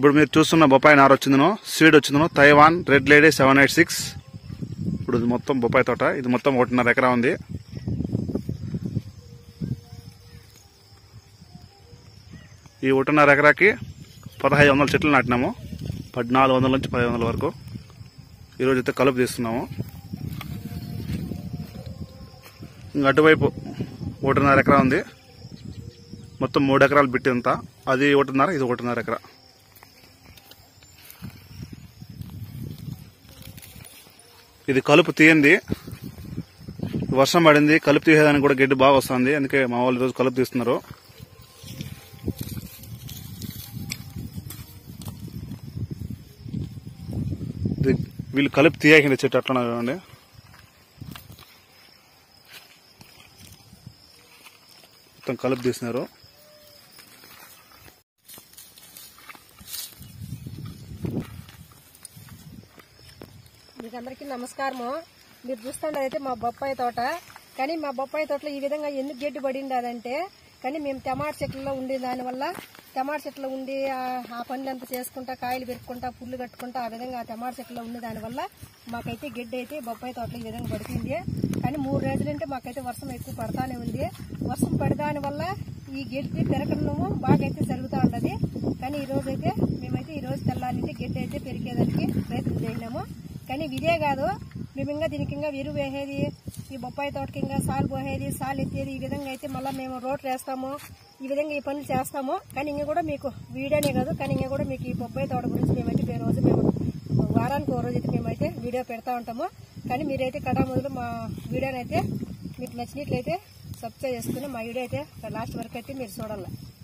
ఇప్పుడు మీరు చూస్తున్న బొప్పాయి నార వచ్చిందను సీడ్ వచ్చిందను Taiwan red lady seven eight six ఇప్పుడు ఇది మొత్తం బొప్పాయి తోట ఇది మొత్తం ఒకటిన్నర ఎకరా ఉంది ఈ ఒకటిన్నర ఎకరాకి పదహైదు వందల చెట్లు నాటినాము పద్నాలుగు వందల నుంచి పదిహేను వందల వరకు ఈరోజు అయితే కలుపు తీస్తున్నాము ఇంకా అటువైపు ఒకటిన్నర ఎకరా ఉంది మొత్తం మూడు ఎకరాలు బిట్టింత అది ఒకటిన్నర ఇది ఒకటిన్నర ఎకరా ఇది కలుపు తీయండి వర్షం పడింది కలుపు తీసేదానికి కూడా గడ్డి బాగా వస్తుంది అందుకే మా వాళ్ళు ఈరోజు కలుపు తీస్తున్నారు ఇది వీళ్ళు కలుపు తీయకండి చెట్టు అట్లా చూడండి మొత్తం కలుపు తీసినారు మీకు అందరికీ నమస్కారము మీరు చూస్తుండదైతే మా బొప్పాయి తోట కానీ మా బొప్పాయి తోటలో ఈ విధంగా ఎందుకు గడ్డి పడింది అదంటే కానీ మేము టమాటా చెట్లలో ఉండే దానివల్ల టమాటా చెట్లు ఉండి ఆ- ఆ పనులంతా చేసుకుంటా కాయలు పెరుక్కుంటా పుల్లు కట్టుకుంటా ఆ విధంగా ఆ టమాటా చెట్లో ఉండే దానివల్ల మాకైతే గడ్డి అయితే బొప్పాయి తోటలో ఈ విధంగా పడుతుంది కానీ మూడు రోజులంటే మాకైతే వర్షం ఎక్కువ పడతానే ఉంది వర్షం పడదాని వల్ల ఈ గడ్డి పెరగడము బాగా అయితే జరుగుతూ ఉంటది కానీ ఈ రోజు అయితే మేమైతే ఈ రోజు తెల్లారింటి గడ్డి అయితే పెరిగేదానికి ప్రయత్నం చేసినాము కానీ ఇదే కాదు మేము ఇంకా దీనికి ఇంకా ఎరువు వేసేది ఈ బొప్పాయి తోటకి ఇంకా సాలు పోసేది సాలు ఎత్తేది ఈ విధంగా అయితే మళ్ళీ మేము రోడ్లు వేస్తాము ఈ విధంగా ఈ పనులు చేస్తాము కానీ ఇంకా కూడా మీకు వీడియోనే కాదు కానీ ఇంకా కూడా మీకు ఈ బొప్పాయి తోట గురించి మేమైతే ఏ రోజు మేము వారానికి ఓ రోజు అయితే మేమైతే వీడియో పెడతా ఉంటాము కానీ మీరైతే కడా మొదలు మా వీడియోని అయితే మీకు నచ్చినట్లయితే సబ్స్క్రైబ్ చేసుకుని మా వీడియో అయితే లాస్ట్ వరకు అయితే మీరు చూడాలి